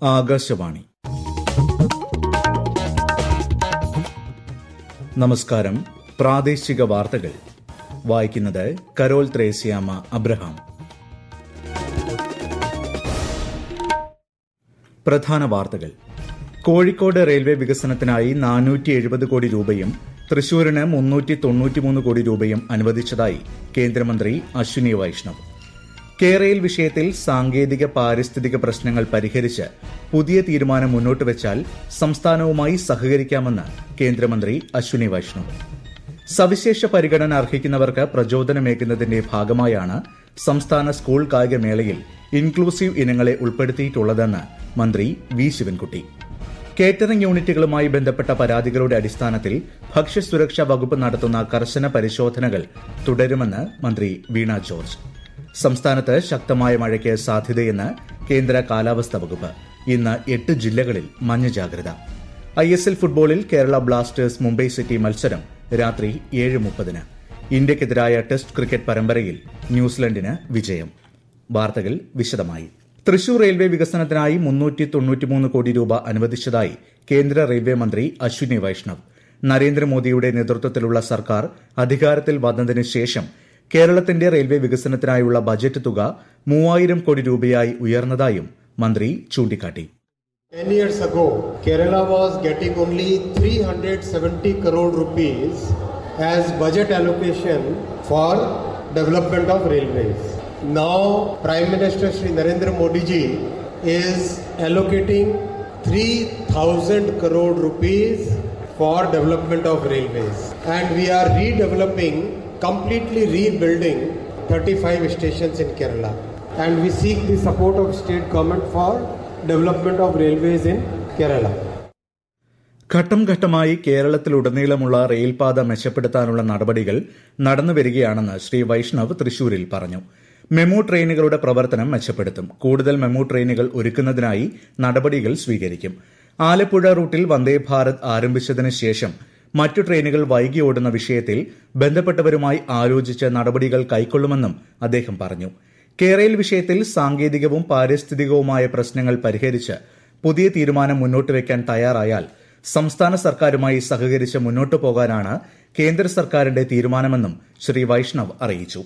ആകാശവാണി നമസ്കാരം പ്രാദേശിക വാർത്തകൾ വായിക്കുന്നത് കരോൾ ത്രേസ്യാമ അബ്രഹാം പ്രധാന വാർത്തകൾ കോഴിക്കോട് റെയിൽവേ വികസനത്തിനായി നാനൂറ്റി എഴുപത് കോടി രൂപയും തൃശൂരിന് മുന്നൂറ്റി തൊണ്ണൂറ്റിമൂന്ന് കോടി രൂപയും അനുവദിച്ചതായി കേന്ദ്രമന്ത്രി അശ്വിനി വൈഷ്ണവ് കേരയിൽ വിഷയത്തിൽ സാങ്കേതിക പാരിസ്ഥിതിക പ്രശ്നങ്ങൾ പരിഹരിച്ച് പുതിയ തീരുമാനം മുന്നോട്ട് വെച്ചാൽ സംസ്ഥാനവുമായി സഹകരിക്കാമെന്ന് കേന്ദ്രമന്ത്രി അശ്വിനി വൈഷ്ണവ് സവിശേഷ പരിഗണന അർഹിക്കുന്നവർക്ക് പ്രചോദനമേകുന്നതിന്റെ ഭാഗമായാണ് സംസ്ഥാന സ്കൂൾ കായികമേളയിൽ ഇൻക്ലൂസീവ് ഇനങ്ങളെ ഉൾപ്പെടുത്തിയിട്ടുള്ളതെന്ന് മന്ത്രി വി ശിവൻകുട്ടി കേറ്ററിംഗ് യൂണിറ്റുകളുമായി ബന്ധപ്പെട്ട പരാതികളുടെ അടിസ്ഥാനത്തിൽ ഭക്ഷ്യസുരക്ഷാ വകുപ്പ് നടത്തുന്ന കർശന പരിശോധനകൾ തുടരുമെന്ന് മന്ത്രി വീണ ജോർജ് സംസ്ഥാനത്ത് ശക്തമായ മഴയ്ക്ക് സാധ്യതയെന്ന് കേന്ദ്ര കാലാവസ്ഥാ വകുപ്പ് ഇന്ന് എട്ട് ജില്ലകളിൽ മഞ്ഞ ജാഗ്രത ഐ എസ് എൽ ഫുട്ബോളിൽ കേരള ബ്ലാസ്റ്റേഴ്സ് മുംബൈ സിറ്റി മത്സരം രാത്രി ഏഴ് മുപ്പതിന് ഇന്ത്യക്കെതിരായ ടെസ്റ്റ് ക്രിക്കറ്റ് പരമ്പരയിൽ ന്യൂസിലൻഡിന് വിജയം വാർത്തകൾ വിശദമായി തൃശൂർ റെയിൽവേ വികസനത്തിനായി മുന്നൂറ്റി തൊണ്ണൂറ്റിമൂന്ന് കോടി രൂപ അനുവദിച്ചതായി കേന്ദ്ര റെയിൽവേ മന്ത്രി അശ്വിനി വൈഷ്ണവ് നരേന്ദ്രമോദിയുടെ നേതൃത്വത്തിലുള്ള സർക്കാർ അധികാരത്തിൽ വന്നതിന് ശേഷം കേരളത്തിന്റെ റെയിൽവേ വികസനത്തിനായുള്ള ബജറ്റ് തുക മൂവായിരം കോടി രൂപയായി ഉയർന്നതായും മന്ത്രി ചൂണ്ടിക്കാട്ടി 10 years ago, Kerala was getting only 370 crore rupees as budget allocation for development of railways. Now, Prime Minister Sri Narendra Modi ji is allocating 3000 crore rupees for development of railways. And we are redeveloping, completely rebuilding 35 stations in Kerala. And we seek the support of state government for development of railways in Kerala. ഘട്ടം ഘട്ടമായി കേരളത്തിലുടനീളമുള്ള റെയിൽപാത മെച്ചപ്പെടുത്താനുള്ള നടപടികൾ നടന്നുവരികയാണെന്ന് ശ്രീ വൈഷ്ണവ് തൃശൂരിൽ പറഞ്ഞു MEMU ട്രെയിനുകളുടെ പ്രവർത്തനം മെച്ചപ്പെടുത്തും കൂടുതൽ മെമു ട്രെയിനുകൾ ഒരുക്കുന്നതിനായി നടപടികൾ സ്വീകരിക്കും ആലപ്പുഴ റൂട്ടിൽ വന്ദേ ഭാരത് ആരംഭിച്ചതിന് ശേഷം മറ്റു ട്രെയിനുകൾ വൈകി ഓടുന്ന വിഷയത്തിൽ ബന്ധപ്പെട്ടവരുമായി ആലോചിച്ച് നടപടികൾ കൈക്കൊള്ളുമെന്നും അദ്ദേഹം പറഞ്ഞു കേരയിൽ വിഷയത്തിൽ സാങ്കേതികവും പാരിസ്ഥിതികവുമായ പ്രശ്നങ്ങൾ പരിഹരിച്ച് പുതിയ തീരുമാനം മുന്നോട്ട് വയ്ക്കാൻ തയ്യാറായാൽ സംസ്ഥാന സർക്കാരുമായി സഹകരിച്ച് മുന്നോട്ടു പോകാനാണ് കേന്ദ്ര സർക്കാരിന്റെ തീരുമാനമെന്നും ശ്രീ വൈഷ്ണവ് അറിയിച്ചു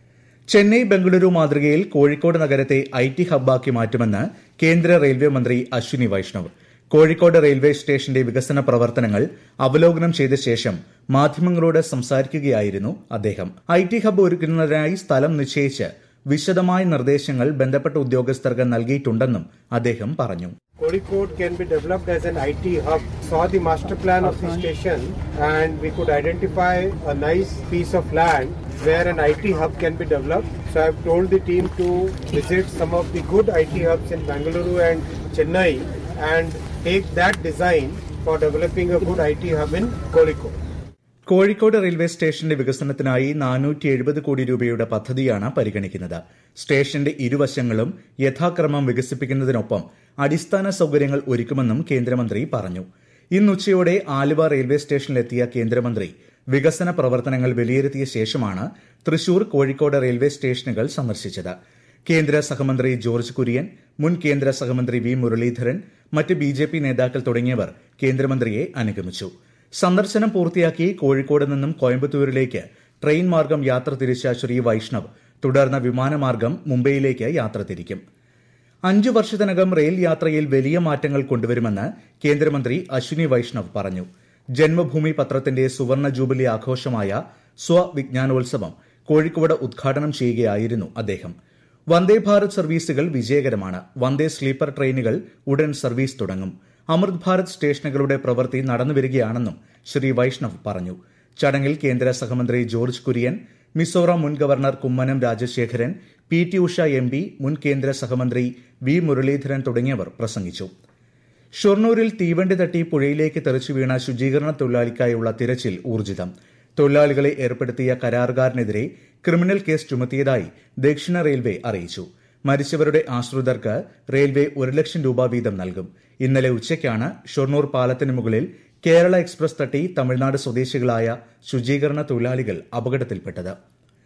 ചെന്നൈ ബംഗളൂരു മാതൃകയിൽ കോഴിക്കോട് നഗരത്തെ ഐ ടി ഹബ്ബാക്കി മാറ്റുമെന്ന് കേന്ദ്ര റെയിൽവേ മന്ത്രി അശ്വിനി വൈഷ്ണവ് കോഴിക്കോട് റെയിൽവേ സ്റ്റേഷന്റെ വികസന പ്രവർത്തനങ്ങൾ അവലോകനം ചെയ്ത ശേഷം മാധ്യമങ്ങളോട് സംസാരിക്കുകയായിരുന്നു അദ്ദേഹം ഐ ടി ഹബ്ബ് ഒരുക്കുന്നതിനായി സ്ഥലം നിശ്ചയിച്ച് വിശദമായ നിർദ്ദേശങ്ങൾ ബന്ധപ്പെട്ട ഉദ്യോഗസ്ഥർക്ക് നൽകിയിട്ടുണ്ടെന്നും അദ്ദേഹം പറഞ്ഞു Kozhikode can be developed as an IT hub. Saw the master plan of the station and we could identify a nice piece of land where an IT hub can be developed. So I've told the team to visit some of the good IT hubs in Bangalore and Chennai and take that design for developing a good IT hub in Kozhikode. Kozhikode railway സ്റ്റേഷന്റെ വികസനത്തിനായി നാനൂറ്റി എഴുപത് കോടി രൂപയുടെ പദ്ധതിയാണ് പരിഗണിക്കുന്നത് സ്റ്റേഷന്റെ ഇരുവശങ്ങളും യഥാക്രമം വികസിപ്പിക്കുന്നതിനൊപ്പം അടിസ്ഥാന സൌകര്യങ്ങൾ ഒരുക്കുമെന്നും കേന്ദ്രമന്ത്രി പറഞ്ഞു ഇന്നുച്ചയോടെ ആലുവ റെയിൽവേ സ്റ്റേഷനിലെത്തിയ കേന്ദ്രമന്ത്രി വികസന പ്രവർത്തനങ്ങൾ വിലയിരുത്തിയ ശേഷമാണ് തൃശൂർ കോഴിക്കോട് റെയിൽവേ സ്റ്റേഷനുകൾ സന്ദർശിച്ചത് കേന്ദ്ര സഹമന്ത്രി ജോർജ് കുര്യൻ മുൻ കേന്ദ്ര സഹമന്ത്രി വി മുരളീധരൻ മറ്റ് ബി ജെ പി നേതാക്കൾ തുടങ്ങിയവർ കേന്ദ്രമന്ത്രിയെ അനുഗമിച്ചു സന്ദർശനം പൂർത്തിയാക്കി കോഴിക്കോട് നിന്നും കോയമ്പത്തൂരിലേക്ക് ട്രെയിൻ മാർഗം യാത്ര തിരിച്ച ശ്രീ വൈഷ്ണവ് തുടർന്ന് വിമാനമാർഗം മുംബൈയിലേക്ക് യാത്ര തിരിക്കും അഞ്ചു വർഷത്തിനകം റെയിൽ യാത്രയിൽ വലിയ മാറ്റങ്ങൾ കൊണ്ടുവരുമെന്ന് കേന്ദ്രമന്ത്രി അശ്വിനി വൈഷ്ണവ് പറഞ്ഞു ജന്മഭൂമി പത്രത്തിന്റെ സുവർണ ജൂബിലി ആഘോഷമായ സ്വവിജ്ഞാനോത്സവം കോഴിക്കോട് ഉദ്ഘാടനം ചെയ്യുകയായിരുന്നു അദ്ദേഹം വന്ദേ ഭാരത് സർവീസുകൾ വിജയകരമാണ് വന്ദേ സ്ലീപ്പർ ട്രെയിനുകൾ ഉടൻ സർവീസ് തുടങ്ങും അമൃത് ഭാരത് സ്റ്റേഷനുകളുടെ പ്രവൃത്തി നടന്നുവരികയാണെന്നും ശ്രീ വൈഷ്ണവ് പറഞ്ഞു ചടങ്ങിൽ കേന്ദ്ര സഹമന്ത്രി ജോർജ് കുര്യൻ മിസോറാം മുൻ governor Kummanam Rajasekharan P T Usha M P മുൻ കേന്ദ്ര സഹമന്ത്രി വി മുരളീധരൻ തുടങ്ങിയവർ പ്രസംഗിച്ചു ഷൊർണൂരിൽ തീവണ്ടി തട്ടി പുഴയിലേക്ക് തെറിച്ചു വീണ ശുചീകരണ തൊഴിലാളിക്കായുള്ള തിരച്ചിൽ ഊർജിതം തൊഴിലാളികളെ ഏർപ്പെടുത്തിയ കരാറുകാരനെതിരെ ക്രിമിനൽ കേസ് ചുമത്തിയതായി ദക്ഷിണ റെയിൽവേ അറിയിച്ചു മരിച്ചവരുടെ ആശ്രിതർക്ക് റെയിൽവേ ഒരു ലക്ഷം രൂപ വീതം നൽകും ഇന്നലെ ഉച്ചയ്ക്കാണ് ഷൊർണൂർ പാലത്തിന് മുകളിൽ കേരള എക്സ്പ്രസ് തട്ടി തമിഴ്നാട് സ്വദേശികളായ ശുചീകരണ തൊഴിലാളികൾ അപകടത്തിൽപ്പെട്ടത്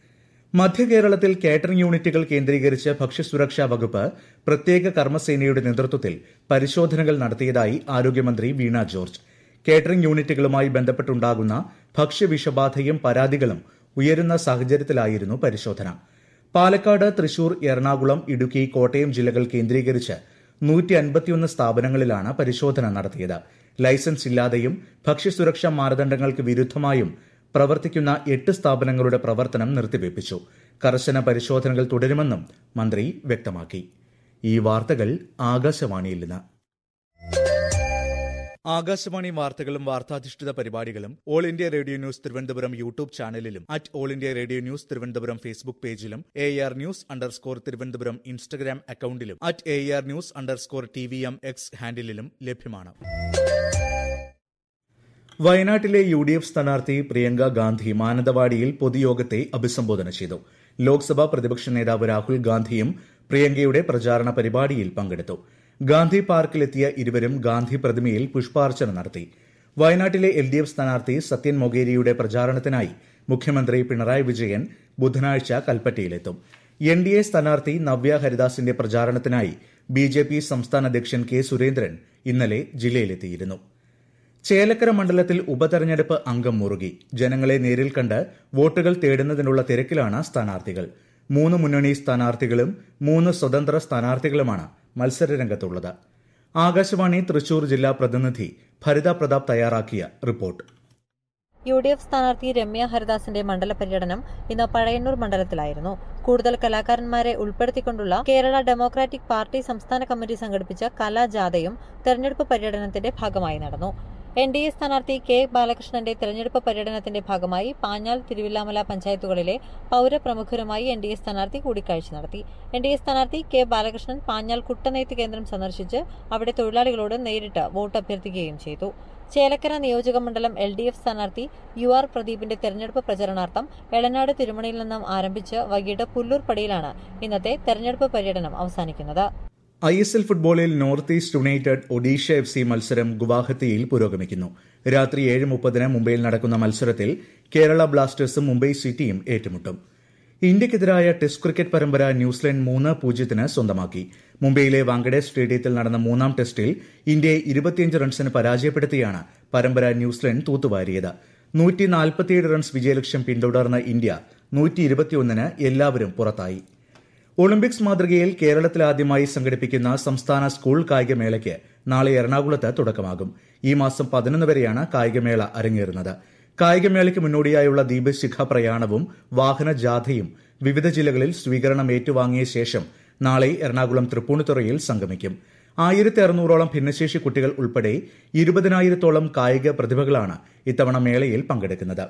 മധ്യകേരളത്തിൽ കാറ്ററിംഗ് യൂണിറ്റുകൾ കേന്ദ്രീകരിച്ച് ഭക്ഷ്യസുരക്ഷാ വകുപ്പ് പ്രത്യേക കർമ്മസേനയുടെ നേതൃത്വത്തിൽ പരിശോധനകൾ നടത്തിയതായി ആരോഗ്യമന്ത്രി വീണ ജോർജ് കാറ്ററിംഗ് യൂണിറ്റുകളുമായി ബന്ധപ്പെട്ടുണ്ടാകുന്ന ഭക്ഷ്യവിഷബാധയും പരാതികളും ഉയരുന്ന സാഹചര്യത്തിലായിരുന്നു പരിശോധന പാലക്കാട് തൃശൂർ എറണാകുളം ഇടുക്കി കോട്ടയം ജില്ലകൾ കേന്ദ്രീകരിച്ച് നൂറ്റി അൻപത്തിയൊന്ന് സ്ഥാപനങ്ങളിലാണ് പരിശോധന നടത്തിയത് ലൈസൻസ് ഇല്ലാതെയും ഭക്ഷ്യസുരക്ഷാ മാനദണ്ഡങ്ങൾക്ക് വിരുദ്ധമായും പ്രവർത്തിക്കുന്ന എട്ട് സ്ഥാപനങ്ങളുടെ പ്രവർത്തനം നിർത്തിവെപ്പിച്ചു കർശന പരിശോധനകൾ തുടരുമെന്നും മന്ത്രി വ്യക്തമാക്കി ഈ വാർത്തകൾ ആകാശവാണിയിൽ നിന്ന് ആകാശവാണി വാർത്തകളും വാർത്താധിഷ്ഠിത പരിപാടികളും all India radio news Thiruvananthapuram YouTube ചാനലിലും at all India radio news Thiruvananthapuram Facebook പേജിലും A R news underscore Thiruvananthapuram Instagram അക്കൌണ്ടിലും at A R news underscore T V M X ഹാൻഡിലും ലഭ്യമാണ് വയനാട്ടിലെ യു ഡി എഫ് സ്ഥാനാർത്ഥി പ്രിയങ്ക ഗാന്ധി മാനന്തവാടിയിൽ പൊതുയോഗത്തെ അഭിസംബോധന ചെയ്തു ലോക്സഭാ പ്രതിപക്ഷ നേതാവ് രാഹുൽ ഗാന്ധിയും പ്രിയങ്കയുടെ പ്രചാരണ പരിപാടിയിൽ പങ്കെടുത്തു ഗാന്ധി പാർക്കിലെത്തിയ ഇരുവരും ഗാന്ധി പ്രതിമയിൽ പുഷ്പാർച്ചന നടത്തി വയനാട്ടിലെ എൽ ഡി എഫ് സ്ഥാനാർത്ഥി സത്യൻ മൊഗേരിയുടെ പ്രചാരണത്തിനായി മുഖ്യമന്ത്രി പിണറായി വിജയൻ ബുധനാഴ്ച കൽപ്പറ്റയിലെത്തും എൻ ഡി എ സ്ഥാനാർത്ഥി നവ്യ ഹരിദാസിന്റെ പ്രചാരണത്തിനായി ബി ജെ പി സംസ്ഥാന അധ്യക്ഷൻ കെ സുരേന്ദ്രൻ ഇന്നലെ ജില്ലയിലെത്തിയിരുന്നു ചേലക്കര മണ്ഡലത്തിൽ ഉപതെരഞ്ഞെടുപ്പ് അംഗം മുറുകി ജനങ്ങളെ നേരിൽ കണ്ട് വോട്ടുകൾ തേടുന്നതിനുള്ള തിരക്കിലാണ് സ്ഥാനാർത്ഥികൾ മൂന്ന് മുന്നണി സ്ഥാനാർത്ഥികളും മൂന്ന് സ്വതന്ത്ര സ്ഥാനാർത്ഥികളുമാണ് മത്സരരംഗത്തുള്ളത് ആകാശവാണി തൃശൂർ ജില്ലാ പ്രതിനിധി ഭരിത പ്രതാപ് തയ്യാറാക്കിയ റിപ്പോർട്ട് യു ഡി എഫ് സ്ഥാനാർത്ഥി രമ്യ ഹരിദാസിന്റെ മണ്ഡല പര്യടനം ഇന്ന് പഴയന്നൂർ മണ്ഡലത്തിലായിരുന്നു കൂടുതൽ കലാകാരന്മാരെ ഉൾപ്പെടുത്തിക്കൊണ്ടുള്ള കേരള ഡെമോക്രാറ്റിക് പാർട്ടി സംസ്ഥാന കമ്മിറ്റി സംഘടിപ്പിച്ച കലാജാഥയും തെരഞ്ഞെടുപ്പ് പര്യടനത്തിന്റെ ഭാഗമായി നടന്നു എൻ ഡി എ സ്ഥാനാർത്ഥി കെ ബാലകൃഷ്ണന്റെ തെരഞ്ഞെടുപ്പ് പര്യടനത്തിന്റെ ഭാഗമായി പാഞ്ഞാൽ തിരുവില്ലാമല പഞ്ചായത്തുകളിലെ പൌരപ്രമുഖരുമായി എൻ ഡി എ സ്ഥാനാർത്ഥി കൂടിക്കാഴ്ച നടത്തി എൻ ഡി എ സ്ഥാനാർത്ഥി കെ ബാലകൃഷ്ണൻ പാഞ്ഞാൽ കുട്ടനെയ്ത്ത് കേന്ദ്രം സന്ദർശിച്ച് അവിടെ തൊഴിലാളികളോട് നേരിട്ട് വോട്ട് അഭ്യർത്ഥിക്കുകയും ചെയ്തു ചേലക്കര നിയോജക മണ്ഡലം എൽ ഡി എഫ് സ്ഥാനാർത്ഥി യു ആർ പ്രദീപിന്റെ തെരഞ്ഞെടുപ്പ് പ്രചരണാർത്ഥം എളനാട് തിരുമണയിൽ നിന്നും ആരംഭിച്ച് വൈകിട്ട് പുല്ലൂർ പടിയിലാണ് ഇന്നത്തെ തെരഞ്ഞെടുപ്പ് പര്യടനം അവസാനിക്കുന്നത് ഐ എസ് എൽ ഫുട്ബോളിൽ north east united Odisha F C മത്സരം ഗുവാഹത്തിയിൽ പുരോഗമിക്കുന്നു രാത്രി ഏഴ് മുപ്പതിന് മുംബൈയിൽ നടക്കുന്ന മത്സരത്തിൽ കേരള ബ്ലാസ്റ്റേഴ്സും മുംബൈ സിറ്റിയും ഏറ്റുമുട്ടും ഇന്ത്യക്കെതിരായ ടെസ്റ്റ് ക്രിക്കറ്റ് പരമ്പര ന്യൂസിലൻഡ് മൂന്ന് പൂജ്യത്തിന് സ്വന്തമാക്കി മുംബൈയിലെ വാങ്കഡെ സ്റ്റേഡിയത്തിൽ നടന്ന മൂന്നാം ടെസ്റ്റിൽ ഇന്ത്യയെ ഇരുപത്തിയഞ്ച് റൺസിന് പരാജയപ്പെടുത്തിയാണ് പരമ്പര ന്യൂസിലൻഡ് തൂത്തുവാരിയത് നൂറ്റി നാൽപ്പത്തിയേഴ് റൺസ് വിജയലക്ഷ്യം പിന്തുടർന്ന ഇന്ത്യ നൂറ്റി ഇരുപത്തിയൊന്നിന് എല്ലാവരും പുറത്തായി ഒളിമ്പിക്സ് മാതൃകയിൽ കേരളത്തിൽ ആദ്യമായി സംഘടിപ്പിക്കുന്ന സംസ്ഥാന സ്കൂൾ കായികമേളയ്ക്ക് നാളെ എറണാകുളത്ത് തുടക്കമാകും ഈ മാസം പതിനൊന്ന് വരെയാണ് കായികമേള അരങ്ങേറുന്നത് കായികമേളയ്ക്ക് മുന്നോടിയായുള്ള ദീപശിഖ പ്രയാണവും വാഹന ജാഥയും വിവിധ ജില്ലകളിൽ സ്വീകരണം ഏറ്റുവാങ്ങിയ ശേഷം നാളെ എറണാകുളം തൃപ്പൂണിത്തുറയിൽ സംഗമിക്കും ആയിരത്തി അറുന്നൂറോളം ഭിന്നശേഷി കുട്ടികൾ ഉൾപ്പെടെ ഇരുപതിനായിരത്തോളം കായിക പ്രതിഭകളാണ് ഇത്തവണ മേളയിൽ പങ്കെടുക്കുന്നത്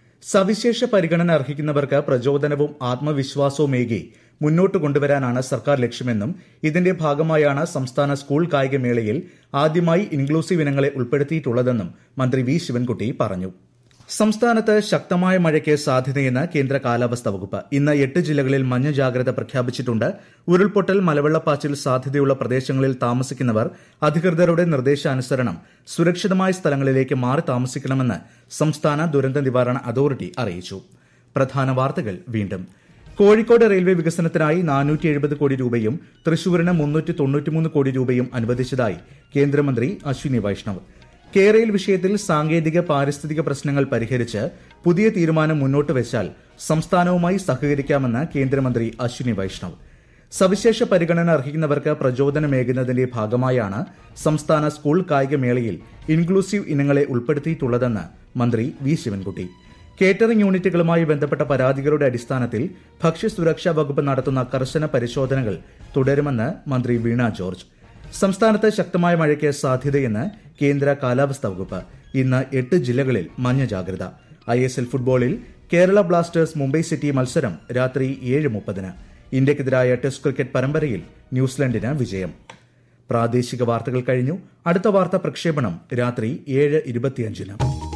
സവിശേഷ പരിഗണന അർഹിക്കുന്നവർക്ക് പ്രചോദനവും ആത്മവിശ്വാസവുമേകി മുന്നോട്ട് കൊണ്ടുവരാനാണ് സർക്കാർ ലക്ഷ്യമെന്നും ഇതിന്റെ ഭാഗമായാണ് സംസ്ഥാന സ്കൂൾ കായികമേളയിൽ ആദ്യമായി ഇൻക്ലൂസീവ് ഇനങ്ങളെ ഉൾപ്പെടുത്തിയിട്ടുള്ളതെന്നും മന്ത്രി വി ശിവൻകുട്ടി പറഞ്ഞു സംസ്ഥാനത്ത് ശക്തമായ മഴയ്ക്ക് സാധ്യതയെന്ന് കേന്ദ്ര കാലാവസ്ഥാ വകുപ്പ് ഇന്ന് എട്ട് ജില്ലകളിൽ മഞ്ഞ ജാഗ്രത പ്രഖ്യാപിച്ചിട്ടുണ്ട് ഉരുൾപൊട്ടൽ മലവെള്ളപ്പാച്ചിൽ സാധ്യതയുള്ള പ്രദേശങ്ങളിൽ താമസിക്കുന്നവർ അധികൃതരുടെ നിർദ്ദേശാനുസരണം സുരക്ഷിതമായ സ്ഥലങ്ങളിലേക്ക് മാറി താമസിക്കണമെന്ന് സംസ്ഥാന ദുരന്ത നിവാരണ അതോറിറ്റി അറിയിച്ചു പ്രധാന വാർത്തകൾ വീണ്ടും കോഴിക്കോട് റെയിൽവേ വികസനത്തിനായി നാനൂറ്റി എഴുപത് കോടി രൂപയും തൃശൂരിന് മുന്നൂറ്റി തൊണ്ണൂറ്റിമൂന്ന് കോടി രൂപയും അനുവദിച്ചതായി കേന്ദ്രമന്ത്രി അശ്വിനി വൈഷ്ണവ് കേരയിൽ വിഷയത്തിൽ സാങ്കേതിക പാരിസ്ഥിതിക പ്രശ്നങ്ങൾ പരിഹരിച്ച് പുതിയ തീരുമാനം മുന്നോട്ട് വെച്ചാൽ സംസ്ഥാനവുമായി സഹകരിക്കാമെന്ന് കേന്ദ്രമന്ത്രി അശ്വിനി വൈഷ്ണവ് സവിശേഷ പരിഗണന അർഹിക്കുന്നവർക്ക് പ്രചോദനമേകുന്നതിന്റെ ഭാഗമായാണ് സംസ്ഥാന സ്കൂൾ കായികമേളയിൽ ഇൻക്ലൂസീവ് ഇനങ്ങളെ ഉൾപ്പെടുത്തിയിട്ടുള്ളതെന്ന് മന്ത്രി വി ശിവൻകുട്ടി കേറ്ററിംഗ് യൂണിറ്റുകളുമായി ബന്ധപ്പെട്ട പരാതികളുടെ അടിസ്ഥാനത്തിൽ ഭക്ഷ്യസുരക്ഷാ വകുപ്പ് നടത്തുന്ന കർശന പരിശോധനകൾ തുടരുമെന്ന് മന്ത്രി വീണ ജോർജ് സംസ്ഥാനത്ത് ശക്തമായ മഴയ്ക്ക് സാധ്യതയെന്ന് കേന്ദ്ര കാലാവസ്ഥാ വകുപ്പ് ഇന്ന് എട്ട് ജില്ലകളിൽ മഞ്ഞ ജാഗ്രത ഐ എസ് എൽ ഫുട്ബോളിൽ കേരള ബ്ലാസ്റ്റേഴ്സ് മുംബൈ സിറ്റി മത്സരം രാത്രി ഏഴ് മുപ്പതിന് ഇന്ത്യക്കെതിരായ ടെസ്റ്റ് ക്രിക്കറ്റ് പരമ്പരയിൽ ന്യൂസിലൻഡിന് വിജയം പ്രാദേശിക വാർത്തകൾ കഴിഞ്ഞു അടുത്ത വാർത്താ പ്രക്ഷേപണം രാത്രി ഏഴ് ഇരുപത്തിയഞ്ചിന്